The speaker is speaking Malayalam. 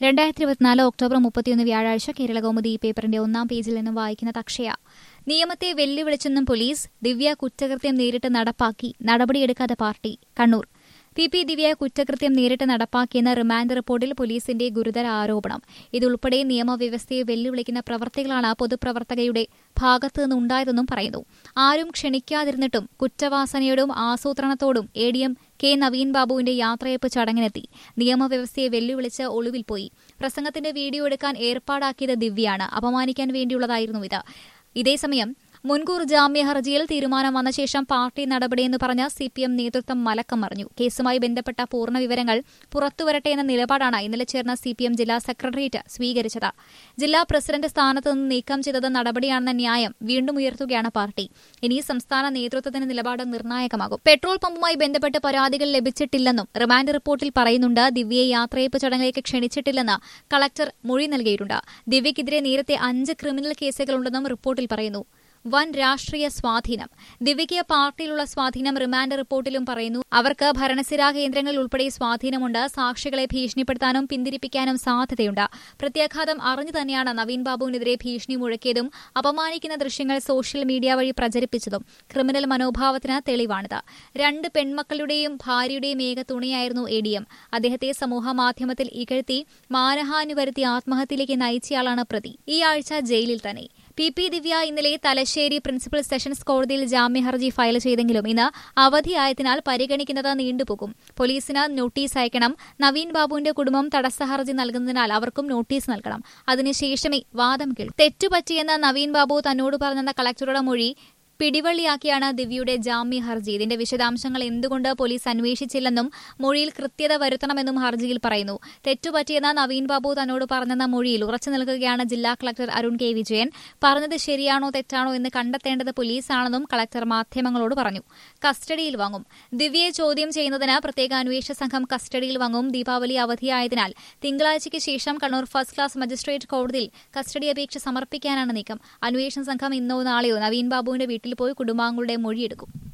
രണ്ടായിരത്തി ഇരുപത്തിനാല് ഒക്ടോബർ മുപ്പത്തിയൊന്ന് വ്യാഴാഴ്ച കേരളകൗമുദി പേപ്പറിന്റെ ഒന്നാം പേജിൽ നിന്നും വായിക്കുന്നത് അക്ഷയ നിയമത്തെ വെല്ലുവിളിച്ചെന്നും പോലീസ് ദിവ്യ കുറ്റകൃത്യം നേരിട്ട് നടപ്പാക്കി നടപടിയെടുക്കാതെ party Kannur P P Divya കുറ്റകൃത്യം നേരിട്ട് നടപ്പാക്കിയെന്ന റിമാൻഡ് റിപ്പോർട്ടിൽ പോലീസിന്റെ ഗുരുതര ആരോപണം ഇതുൾപ്പെടെ നിയമവ്യവസ്ഥയെ വെല്ലുവിളിക്കുന്ന പ്രവർത്തികളാണ് പൊതുപ്രവർത്തകയുടെ ഭാഗത്തു നിന്നുണ്ടായതെന്നും പറയുന്നു ആരും ക്ഷണിക്കാതിരുന്നിട്ടും കുറ്റവാസനയോടും ആസൂത്രണത്തോടും A D M K Naveen ബാബുവിന്റെ യാത്രയപ്പ് ചടങ്ങിനെത്തി നിയമവ്യവസ്ഥയെ വെല്ലുവിളിച്ച് ഒളിവിൽ പോയി പ്രസംഗത്തിന്റെ വീഡിയോ എടുക്കാൻ ഏർപ്പാടാക്കിയത് ദിവ്യയാണ് അപമാനിക്കാൻ വേണ്ടിയുള്ളതായിരുന്നു ഇത് ഇതേസമയം മുൻകൂർ ജാമ്യ ഹർജിയിൽ തീരുമാനം വന്ന ശേഷം പാർട്ടി നടപടിയെന്ന് പറഞ്ഞ സി പി എം നേതൃത്വം മലക്കം മറിഞ്ഞു കേസുമായി ബന്ധപ്പെട്ട പൂർണ്ണ വിവരങ്ങൾ പുറത്തുവരട്ടെ എന്ന നിലപാടാണ് ഇന്നലെ ചേർന്ന സി പി എം ജില്ലാ സെക്രട്ടേറിയറ്റ് സ്വീകരിച്ചത് ജില്ലാ പ്രസിഡന്റ് സ്ഥാനത്ത് നിന്ന് നീക്കം ചെയ്തത് നടപടിയാണെന്ന ന്യായം വീണ്ടും ഉയർത്തുകയാണ് പാർട്ടി ഇനി സംസ്ഥാന നേതൃത്വത്തിന്റെ നിലപാട് നിർണായകമാകും പെട്രോൾ പമ്പുമായി ബന്ധപ്പെട്ട് പരാതികൾ ലഭിച്ചിട്ടില്ലെന്നും റിമാൻഡ് റിപ്പോർട്ടിൽ പറയുന്നുണ്ട് ദിവ്യയെ യാത്രയപ്പ് ചടങ്ങിലേക്ക് ക്ഷണിച്ചിട്ടില്ലെന്ന് കളക്ടർ മൊഴി നൽകിയിട്ടുണ്ട് ദിവ്യക്കെതിരെ നേരത്തെ അഞ്ച് ക്രിമിനൽ കേസുകളുണ്ടെന്നും റിപ്പോർട്ടിൽ പറയുന്നു വൻ രാഷ്ട്രീയ സ്വാധീനം ദിവ്യയ്ക്ക് പാർട്ടിയിലുള്ള സ്വാധീനം റിമാൻഡ് റിപ്പോർട്ടിലും പറയുന്നു അവർക്ക് ഭരണസിരാ കേന്ദ്രങ്ങളിൽ ഉൾപ്പെടെ സ്വാധീനമുണ്ട് സാക്ഷികളെ ഭീഷണിപ്പെടുത്താനും പിന്തിരിപ്പിക്കാനും സാധ്യതയുണ്ട് പ്രത്യാഘാതം അറിഞ്ഞു തന്നെയാണ് നവീൻ ബാബുവിനെതിരെ ഭീഷണി മുഴക്കിയതും അപമാനിക്കുന്ന ദൃശ്യങ്ങൾ സോഷ്യൽ മീഡിയ വഴി പ്രചരിപ്പിച്ചതും ക്രിമിനൽ മനോഭാവത്തിന് തെളിവാണിത് രണ്ട് പെൺമക്കളുടെയും ഭാര്യയുടെയും ഏക തുണയായിരുന്നു എ ഡി എം അദ്ദേഹത്തെ സമൂഹ മാധ്യമത്തിൽ ഇകഴ്ത്തി മാനഹാനി വരുത്തി ആത്മഹത്യയിലേക്ക് നയിച്ചയാളാണ് പ്രതി ഈ ആഴ്ച ജയിലിൽ തന്നെ പി പി ദിവ്യ ഇന്നലെ തലശ്ശേരി പ്രിൻസിപ്പൽ സെഷൻസ് കോടതിയിൽ ജാമ്യ ഹർജി ഫയൽ ചെയ്തെങ്കിലും ഇന്ന് അവധിയായതിനാൽ പരിഗണിക്കുന്നത് നീണ്ടുപോകും പോലീസിന് നോട്ടീസ് അയക്കണം നവീൻ ബാബുവിന്റെ കുടുംബം തടസ്സ ഹർജി നൽകുന്നതിനാൽ അവർക്കും നോട്ടീസ് നൽകണം അതിനുശേഷമേ വാദം കേൾക്കും തെറ്റുപറ്റിയെന്ന് നവീൻ ബാബു തന്നോട് പറഞ്ഞെന്ന കളക്ടറുടെ മൊഴി പിടിവള്ളിയാക്കിയാണ് ദിവ്യയുടെ ജാമ്യ ഹർജി ഇതിന്റെ വിശദാംശങ്ങൾ എന്തുകൊണ്ട് പോലീസ് അന്വേഷിച്ചില്ലെന്നും മൊഴിയിൽ കൃത്യത വരുത്തണമെന്നും ഹർജിയിൽ പറയുന്നു തെറ്റുപറ്റിയെന്ന് നവീൻ ബാബു തന്നോട് പറഞ്ഞെന്ന മൊഴിയിൽ ഉറച്ചു നിൽക്കുകയാണ് ജില്ലാ കളക്ടർ അരുൺ കെ വിജയൻ പറഞ്ഞത് ശരിയാണോ തെറ്റാണോ എന്ന് കണ്ടെത്തേണ്ടത് പോലീസാണെന്നും കളക്ടർ മാധ്യമങ്ങളോട് പറഞ്ഞു കസ്റ്റഡിയിൽ വാങ്ങും ദിവ്യയെ ചോദ്യം ചെയ്യുന്നതിന് പ്രത്യേക അന്വേഷണ സംഘം കസ്റ്റഡിയിൽ വാങ്ങും ദീപാവലി അവധിയായതിനാൽ തിങ്കളാഴ്ചയ്ക്ക് ശേഷം കണ്ണൂർ ഫസ്റ്റ് ക്ലാസ് മജിസ്ട്രേറ്റ് കോടതിയിൽ കസ്റ്റഡി അപേക്ഷ സമർപ്പിക്കാനാണ് നീക്കം അന്വേഷണ സംഘം ഇന്നോ നാളെയോ നവീൻ ബാബുവിന്റെ വീട്ടിൽ പോയി കുടുംബാംഗങ്ങളുടെ മൊഴിയെടുക്കും